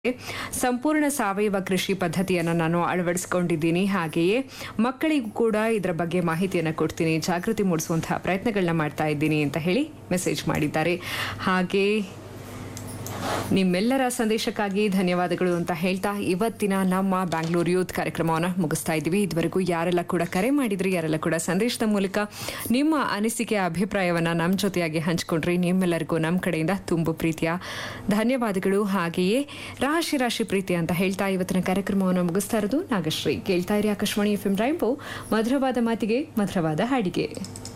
ಸಂಪೂರ್ಣ ಸಾವಯವ ಕೃಷಿ ಪದ್ಧತಿಯನ್ನು ನಾನು ಅಳವಡಿಸಿಕೊಂಡಿದ್ದೀನಿ ಹಾಗೆಯೇ ಮಕ್ಕಳಿಗೂ ಕೂಡ ಇದರ ಬಗ್ಗೆ ಮಾಹಿತಿಯನ್ನು ಕೊಡ್ತೀನಿ ಜಾಗೃತಿ ಮೂಡಿಸುವಂತಹ ಪ್ರಯತ್ನಗಳನ್ನ ಮಾಡ್ತಾ ಇದ್ದೀನಿ ಅಂತ ಹೇಳಿ ಮೆಸೇಜ್ ಮಾಡಿದ್ದಾರೆ ಹಾಗೆ ನಿಮ್ಮೆಲ್ಲರ ಸಂದೇಶಕ್ಕಾಗಿ ಧನ್ಯವಾದಗಳು ಅಂತ ಹೇಳ್ತಾ ಇವತ್ತಿನ ನಮ್ಮ ಬ್ಯಾಂಗ್ಳೂರ್ ಯೂತ್ ಕಾರ್ಯಕ್ರಮವನ್ನು ಮುಗಿಸ್ತಾ ಇದ್ದೀವಿ ಇದುವರೆಗೂ ಯಾರೆಲ್ಲ ಕೂಡ ಕರೆ ಮಾಡಿದ್ರಿ ಯಾರೆಲ್ಲ ಕೂಡ ಸಂದೇಶದ ಮೂಲಕ ನಿಮ್ಮ ಅನಿಸಿಕೆ ಅಭಿಪ್ರಾಯವನ್ನು ನಮ್ಮ ಜೊತೆಯಾಗಿ ಹಂಚ್ಕೊಂಡ್ರಿ ನಿಮ್ಮೆಲ್ಲರಿಗೂ ನಮ್ಮ ಕಡೆಯಿಂದ ತುಂಬು ಪ್ರೀತಿಯ ಧನ್ಯವಾದಗಳು ಹಾಗೆಯೇ ರಾಶಿ ರಾಶಿ ಪ್ರೀತಿ ಅಂತ ಹೇಳ್ತಾ ಇವತ್ತಿನ ಕಾರ್ಯಕ್ರಮವನ್ನು ಮುಗಿಸ್ತಾ ಇರೋದು ನಾಗಶ್ರೀ ಕೇಳ್ತಾ ಇರಿ ಆಕಾಶವಾಣಿ ಎಫ್ ಎಂ ರೈಂಬೋ ಮಧುರವಾದ ಮಾತಿಗೆ ಮಧುರವಾದ ಹಾಡಿಗೆ